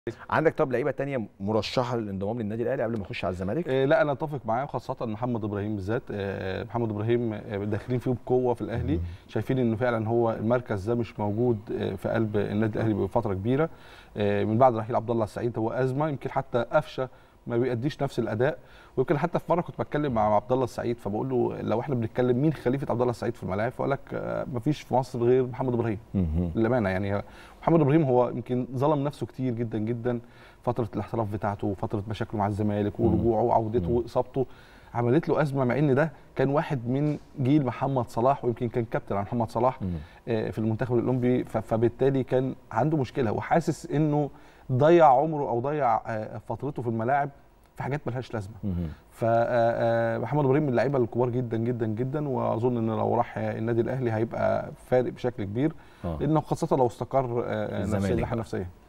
عندك طب لعيبه تانية مرشحه للانضمام للنادي الاهلي قبل ما يخش على الزمالك آه، لا انا اتفق معاه خاصه محمد ابراهيم بالذات آه، محمد ابراهيم آه، داخلين فيه بقوه في الاهلي شايفين انه فعلا هو المركز ده مش موجود آه، في قلب النادي الاهلي بفتره كبيره آه، من بعد رحيل عبد الله السعيد هو ازمه يمكن حتى قفشه ما بيأديش نفس الاداء ويمكن حتى في مره كنت بتكلم مع عبد الله السعيد فبقول له لو احنا بنتكلم مين خليفه عبد الله السعيد في الملاعب فقال لك آه، مفيش في مصر غير محمد ابراهيم للامانه يعني محمد ابراهيم هو يمكن ظلم نفسه كتير جدا جدا فتره الاحتراف بتاعته فتره مشاكله مع الزمالك ورجوعه وعودته واصابته عملت له ازمه مع ان ده كان واحد من جيل محمد صلاح ويمكن كان كابتن عن محمد صلاح آه، في المنتخب الاولمبي ف- فبالتالي كان عنده مشكله وحاسس انه ضيع عمره او ضيع آه، فترته في الملاعب في حاجات ملهاش لازمه فمحمد ابراهيم من اللعيبه الكبار جدا جدا جدا واظن ان لو راح النادي الاهلي هيبقى فارق بشكل كبير آه. لانه خاصه لو استقر آه، نفسيا الزمالك ناحيه بقى. نفسيه